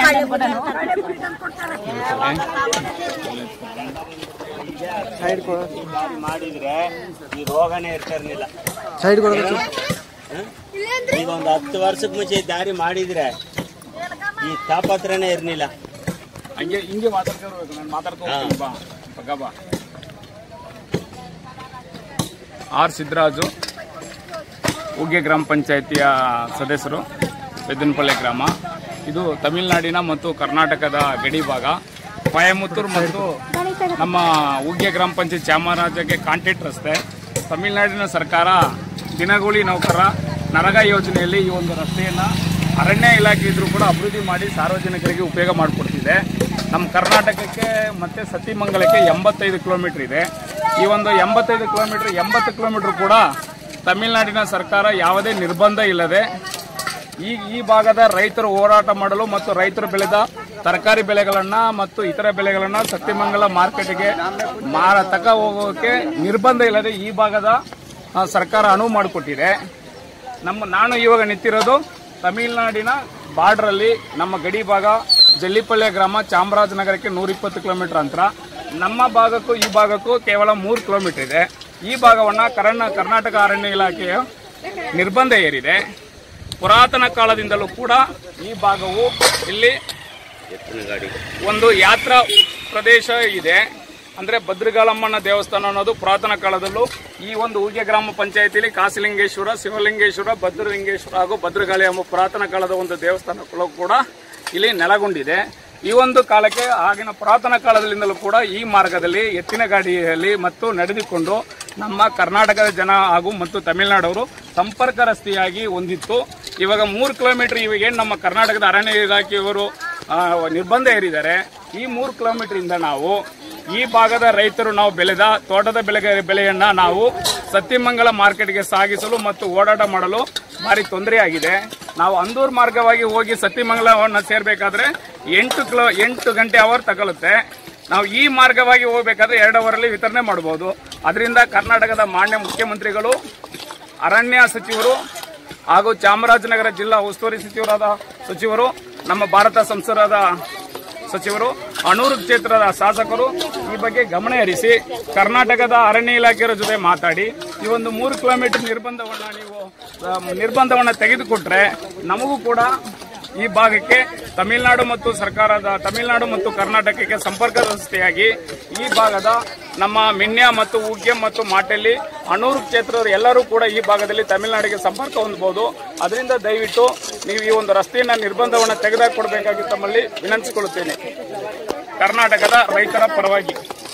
side ಕೊಡ ದಾರಿ ಮಾಡಿದ್ರೆ ಈ ರೋಗನೇ ಇರ್ತಿರ್ಲಿಲ್ಲ ಸೈಡ್ ಕೊಡೋದು ಈಗ ಒಂದು ಹತ್ತು ವರ್ಷಕ್ಕೆ ಮುಂಚೆ ಈ ದಾರಿ ಮಾಡಿದ್ರೆ ಈ ತಾಪತ್ರನೇ ಇರ್ಲಿಲ್ಲ ಹಂಗೆ ಹಿಂಗೆ ಮಾತಾಡ್ಕೊಳ್ಬೇಕು ನಾನು ಮಾತಾಡ್ಕೊಂಡು ಬಾ ಪಕ್ಕ ಬಾ ಆರ್ ಸಿದ್ದರಾಜು ಉಗ್ಗೆ ಗ್ರಾಮ ಪಂಚಾಯಿತಿಯ ಸದಸ್ಯರು ಬೆದ್ದನಪಳ್ಳಿ ಗ್ರಾಮ ಇದು ತಮಿಳುನಾಡಿನ ಮತ್ತು ಕರ್ನಾಟಕದ ಗಡಿ ಭಾಗ ಕೊಯಮತ್ತೂರು ಮತ್ತು ನಮ್ಮ ಉಗ್ಗೆ ಗ್ರಾಮ ಪಂಚಾಯತ್ ಚಾಮರಾಜಗೆ ಕಾಂಟ್ಯಾಕ್ಟ್ ರಸ್ತೆ ತಮಿಳುನಾಡಿನ ಸರ್ಕಾರ ದಿನಗೂಲಿ ನೌಕರ ನರಗ ಯೋಜನೆಯಲ್ಲಿ ಈ ಒಂದು ರಸ್ತೆಯನ್ನು ಅರಣ್ಯ ಇಲಾಖೆ ಇದ್ರೂ ಕೂಡ ಅಭಿವೃದ್ಧಿ ಮಾಡಿ ಸಾರ್ವಜನಿಕರಿಗೆ ಉಪಯೋಗ ಮಾಡಿಕೊಡ್ತಿದೆ ನಮ್ಮ ಕರ್ನಾಟಕಕ್ಕೆ ಮತ್ತು ಸತಿಮಂಗಲಕ್ಕೆ ಎಂಬತ್ತೈದು ಕಿಲೋಮೀಟರ್ ಇದೆ ಈ ಒಂದು ಎಂಬತ್ತೈದು ಕಿಲೋಮೀಟರ್ ಎಂಬತ್ತು ಕಿಲೋಮೀಟರ್ ಕೂಡ ತಮಿಳುನಾಡಿನ ಸರ್ಕಾರ ಯಾವುದೇ ನಿರ್ಬಂಧ ಇಲ್ಲದೆ ಈ ಈ ಭಾಗದ ರೈತರು ಹೋರಾಟ ಮಾಡಲು ಮತ್ತು ರೈತರು ಬೆಳೆದ ತರಕಾರಿ ಬೆಳೆಗಳನ್ನ ಮತ್ತು ಇತರ ಬೆಳೆಗಳನ್ನ ಸತ್ಯಮಂಗಲ ಮಾರ್ಕೆಟ್ಗೆ ಮಾರ ತಕ ಹೋಗೋಕೆ ನಿರ್ಬಂಧ ಇಲ್ಲದೆ ಈ ಭಾಗದ ಆ, ಸರ್ಕಾರ ಅನುವು ಮಾಡಿಕೊಟ್ಟಿದೆ ನಮ್ಮ ನಾನು ಇವಾಗ ನಿಂತಿರೋದು ತಮಿಳುನಾಡಿನ ಬಾರ್ಡ್ರಲ್ಲಿ ನಮ್ಮ ಗಡಿ ಭಾಗ ಜಲ್ಲಿಪಳ್ಳಿ ಗ್ರಾಮ ಚಾಮರಾಜನಗರಕ್ಕೆ ನೂರಿಪ್ಪತ್ತು ಕಿಲೋಮೀಟರ್ ಅಂತರ ನಮ್ಮ ಭಾಗಕ್ಕೂ ಈ ಭಾಗಕ್ಕೂ ಕೇವಲ ಮೂರು ಕಿಲೋಮೀಟರ್ ಇದೆ ಈ ಭಾಗವನ್ನು ಕರ್ನ ಕರ್ನಾಟಕ ಅರಣ್ಯ ಇಲಾಖೆಯ ನಿರ್ಬಂಧ ಏರಿದೆ ಪುರಾತನ ಕಾಲದಿಂದಲೂ ಕೂಡ ಈ ಭಾಗವು ಇಲ್ಲಿ ಎತ್ತಿನ ಗಾಡಿ ಒಂದು ಯಾತ್ರಾ ಪ್ರದೇಶ ಇದೆ ಅಂದ್ರೆ ಭದ್ರಗಾಲಮ್ಮನ ದೇವಸ್ಥಾನ ಅನ್ನೋದು ಪುರಾತನ ಕಾಲದಲ್ಲೂ ಈ ಒಂದು ಊಗೆ ಗ್ರಾಮ ಪಂಚಾಯತಿಲಿ ಕಾಸಿಲಿಂಗೇಶ್ವರ ಶಿವಲಿಂಗೇಶ್ವರ ಭದ್ರಲಿಂಗೇಶ್ವರ ಹಾಗೂ ಭದ್ರಗಾಳಿ ಎಂಬ ಪುರಾತನ ಕಾಲದ ಒಂದು ದೇವಸ್ಥಾನಗಳು ಕೂಡ ಇಲ್ಲಿ ನೆಲೆಗೊಂಡಿದೆ ಈ ಒಂದು ಕಾಲಕ್ಕೆ ಆಗಿನ ಪುರಾತನ ಕಾಲದಿಂದಲೂ ಕೂಡ ಈ ಮಾರ್ಗದಲ್ಲಿ ಎತ್ತಿನ ಗಾಡಿಯಲ್ಲಿ ಮತ್ತು ನಡೆದುಕೊಂಡು ನಮ್ಮ ಕರ್ನಾಟಕದ ಜನ ಹಾಗೂ ಮತ್ತು ತಮಿಳುನಾಡವರು ಸಂಪರ್ಕ ರಸ್ತೆಯಾಗಿ ಹೊಂದಿತ್ತು ಇವಾಗ ಮೂರು ಕಿಲೋಮೀಟರ್ ಇವಾಗ ಏನು ನಮ್ಮ ಕರ್ನಾಟಕದ ಅರಣ್ಯ ಇಲಾಖೆಯವರು ಆ, ನಿರ್ಬಂಧ ಹೇರಿದ್ದಾರೆ ಈ ಮೂರು ಕಿಲೋಮೀಟರ್ ಇಂದ ನಾವು ಈ ಭಾಗದ ರೈತರು ನಾವು ಬೆಳೆದ ತೋಟದ ಬೆಳೆಗೆ ಬೆಳೆಯನ್ನ ನಾವು ಸತ್ಯಮಂಗಲ ಮಾರ್ಕೆಟ್ಗೆ ಸಾಗಿಸಲು ಮತ್ತು ಓಡಾಟ ಮಾಡಲು ಭಾರಿ ತೊಂದರೆಯಾಗಿದೆ ನಾವು ಅಂದೂರ್ ಮಾರ್ಗವಾಗಿ ಹೋಗಿ ಸತ್ಯಮಂಗಲವನ್ನು ಸೇರ್ಬೇಕಾದ್ರೆ ಎಂಟು ಕಿಲೋ ಎಂಟು ಗಂಟೆ ಅವರ್ ತಗೊಳುತ್ತೆ ನಾವು ಈ ಮಾರ್ಗವಾಗಿ ಹೋಗ್ಬೇಕಾದ್ರೆ ಎರಡು ಅವರಲ್ಲಿ ವಿತರಣೆ ಮಾಡಬಹುದು ಅದರಿಂದ ಕರ್ನಾಟಕದ ಮಾನ್ಯ ಮುಖ್ಯಮಂತ್ರಿಗಳು ಅರಣ್ಯ ಸಚಿವರು ಹಾಗೂ ಚಾಮರಾಜನಗರ ಜಿಲ್ಲಾ ಉಸ್ತುವಾರಿ ಸಚಿವರಾದ ಸಚಿವರು ನಮ್ಮ ಭಾರತ ಸಂಸದರಾದ ಸಚಿವರು ಅಣೂರು ಕ್ಷೇತ್ರದ ಶಾಸಕರು ಈ ಬಗ್ಗೆ ಗಮನ ಹರಿಸಿ ಕರ್ನಾಟಕದ ಅರಣ್ಯ ಇಲಾಖೆಯವರ ಜೊತೆ ಮಾತಾಡಿ ಈ ಒಂದು ಮೂರು ಕಿಲೋಮೀಟರ್ ನಿರ್ಬಂಧವನ್ನ ನೀವು ಆ, ನಿರ್ಬಂಧವನ್ನ ತೆಗೆದುಕೊಟ್ರೆ ನಮಗೂ ಕೂಡ ಈ ಭಾಗಕ್ಕೆ ತಮಿಳುನಾಡು ಮತ್ತು ಸರ್ಕಾರದ ತಮಿಳುನಾಡು ಮತ್ತು ಕರ್ನಾಟಕಕ್ಕೆ ಸಂಪರ್ಕ ರಸ್ತೆಯಾಗಿ ಈ ಭಾಗದ ನಮ್ಮ ಮಿನ್ಯ ಮತ್ತು ಉಗ್ಗೆ ಮತ್ತು ಮಾಟೆಲ್ಲಿ ಅಣೂರು ಕ್ಷೇತ್ರದವರು ಎಲ್ಲರೂ ಕೂಡ ಈ ಭಾಗದಲ್ಲಿ ತಮಿಳುನಾಡಿಗೆ ಸಂಪರ್ಕ ಹೊಂದಬಹುದು ಅದರಿಂದ ದಯವಿಟ್ಟು ನೀವು ಈ ಒಂದು ರಸ್ತೆಯನ್ನ ನಿರ್ಬಂಧವನ್ನು ತೆಗೆದುಕೊಡ್ಬೇಕಾಗಿ ತಮ್ಮಲ್ಲಿ ವಿನಂತಿಸಿಕೊಳ್ಳುತ್ತೇನೆ ಕರ್ನಾಟಕದ ರೈತರ ಪರವಾಗಿ